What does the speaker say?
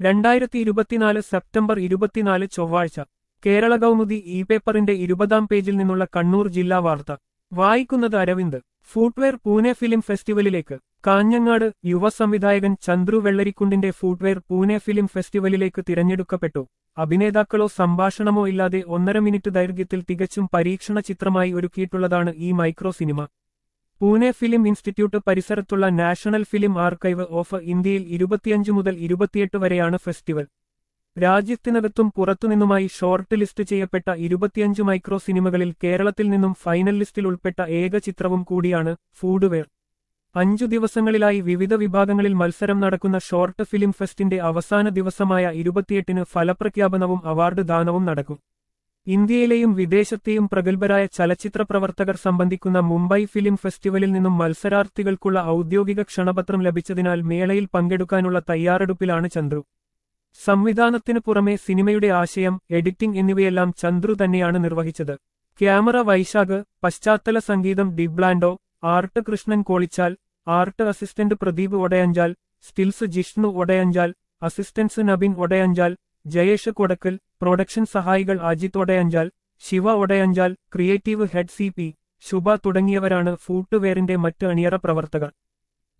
രണ്ടായിരത്തി ഇരുപത്തിനാല് സെപ്റ്റംബർ ഇരുപത്തിനാല് ചൊവ്വാഴ്ച കേരള കൗമുദി ഇ പേപ്പറിന്റെ ഇരുപതാം പേജിൽ നിന്നുള്ള കണ്ണൂർ ജില്ലാ വാർത്ത വായിക്കുന്നത് അരവിന്ദ് ഫുട്വെയർ പൂനെ ഫിലിം ഫെസ്റ്റിവലിലേക്ക് കാഞ്ഞങ്ങാട് യുവ സംവിധായകൻ ചന്ദ്രു വെള്ളരിക്കുണ്ടിന്റെ ഫുട്വെയർ പൂനെ ഫിലിം ഫെസ്റ്റിവലിലേക്ക് തിരഞ്ഞെടുക്കപ്പെട്ടു അഭിനേതാക്കളോ സംഭാഷണമോ ഇല്ലാതെ ഒന്നര മിനിറ്റ് ദൈർഘ്യത്തിൽ തികച്ചും പരീക്ഷണ ചിത്രമായി ഒരുക്കിയിട്ടുള്ളതാണ് ഈ micro cinema Pune film institute പരിസരത്തുള്ള നാഷണൽ ഫിലിം ആർക്കൈവ് ഓഫ് ഇന്ത്യയിൽ ഇരുപത്തിയഞ്ച് മുതൽ ഇരുപത്തിയെട്ട് വരെയാണ് ഫെസ്റ്റിവൽ രാജ്യത്തിനകത്തും പുറത്തുനിന്നുമായി ഷോർട്ട് ലിസ്റ്റ് ചെയ്യപ്പെട്ട ഇരുപത്തിയഞ്ച് മൈക്രോ സിനിമകളിൽ കേരളത്തിൽ നിന്നും ഫൈനൽ ലിസ്റ്റിൽ ഉൾപ്പെട്ട ഏക ചിത്രവും കൂടിയാണ് ഫൂഡ്വെയർ അഞ്ചു ദിവസങ്ങളിലായി വിവിധ വിഭാഗങ്ങളിൽ മത്സരം നടക്കുന്ന ഷോർട്ട് ഫിലിം ഫെസ്റ്റിന്റെ അവസാന ദിവസമായ ഇരുപത്തിയെട്ടിന് ഫലപ്രഖ്യാപനവും അവാർഡ് ദാനവും നടക്കും ഇന്ത്യയിലെയും വിദേശത്തെയും പ്രഗത്ഭരായ ചലച്ചിത്ര പ്രവർത്തകർ സംബന്ധിക്കുന്ന മുംബൈ ഫിലിം ഫെസ്റ്റിവലിൽ നിന്നും മത്സരാർത്ഥികൾക്കുള്ള ഔദ്യോഗിക ക്ഷണപത്രം ലഭിച്ചതിനാൽ മേളയിൽ പങ്കെടുക്കാനുള്ള തയ്യാറെടുപ്പിലാണ് ചന്ദ്രു സംവിധാനത്തിനു പുറമെ സിനിമയുടെ ആശയം എഡിറ്റിംഗ് എന്നിവയെല്ലാം ചന്ദ്രു തന്നെയാണ് നിർവഹിച്ചത് ക്യാമറ വൈശാഖ് പശ്ചാത്തല സംഗീതം ഡിബ്ലാൻഡോ art Krishnan Kolichal art assistant Pradeep Odayanchal stills Jishnu Odayanchal assistants Nabin Odayanchal Jayesh Kodakkal production സഹായികൾ Ajith Odayanchal Shiva Odayanchal creative head C P Shubha തുടങ്ങിയവരാണ് ഫൂട്ടുവെയറിന്റെ മറ്റ് അണിയറ പ്രവർത്തകർ